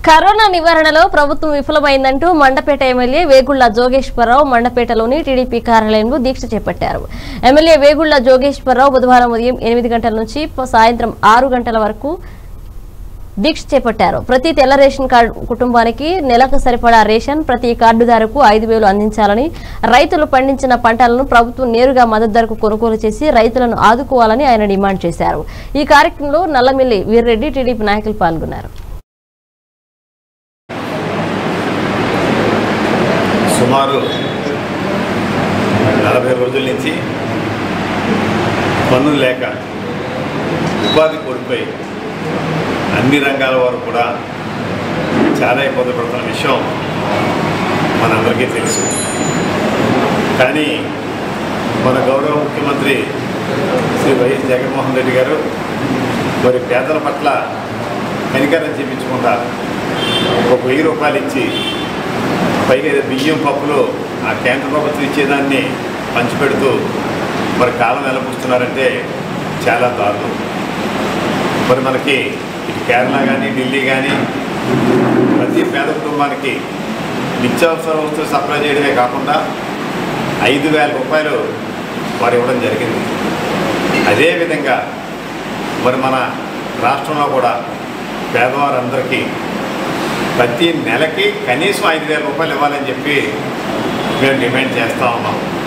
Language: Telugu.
కరోనా నివారణలో ప్రభుత్వం విఫలమైందంటూ మండపేట ఎమ్మెల్యే వేగుళ్ల జోగేశ్వరరావు మండపేటలోని టీడీపీ కార్యాలయంలో దీక్ష చేపట్టారు ఎమ్మెల్యే వేగుళ్ల జోగేశ్వరరావు బుధవారం ఉదయం ఎనిమిది గంటల నుంచి ప- సాయంత్రం ఆరు గంటల వరకు దీక్ష చేపట్టారు ప్రతి తెల్ల రేషన్ కార్డు కుటుంబానికి నెలకు సరిపడా రేషన్ ప్రతి కార్డుదారుకు ఐదు వేలు అందించాలని రైతులు పండించిన పంటలను ప్రభుత్వం నేరుగా మద్దతు ధరకు కొనుగోలు చేసి రైతులను ఆదుకోవాలని ఆయన డిమాండ్ చేశారు ఈ కార్యక్రమంలో నల్లమిల్లి వీర్రెడ్డి టీడీపీ నాయకులు పాల్గొన్నారు సుమారు నలభై రోజుల నుంచి పన్నులు లేక ఉపాధి కోల్పోయి అన్ని రంగాల వారు కూడా చాలా ఇబ్బంది పడుతున్న విషయం మనందరికీ తెలుసు కానీ మన గౌరవ ముఖ్యమంత్రి శ్రీ వైఎస్ జగన్మోహన్ రెడ్డి గారు మరి పేదల పట్ల కనికరం చూపించకుండా ఒక వెయ్యి రూపాయలు ఇచ్చి పైగా ఏదో బియ్యం పప్పులు ఆ కేంద్ర ప్రభుత్వం ఇచ్చేదాన్ని పంచిపెడుతూ మరి కాలం నిలబుస్తున్నారంటే చాలా దారుణం మరి మనకి ఇటు కేరళ కానీ ఢిల్లీ కానీ ప్రతి పేద కుటుంబానికి నిత్యావసర వస్తువులు సప్లై చేయడమే కాకుండా ఐదు వేల రూపాయలు వారు ఇవ్వడం జరిగింది అదేవిధంగా మరి మన రాష్ట్రంలో కూడా పేదవారందరికీ ప్రతి నెలకి కనీసం ఐదు వేల రూపాయలు ఇవ్వాలని చెప్పి మేము డిమాండ్ చేస్తూ ఉన్నాం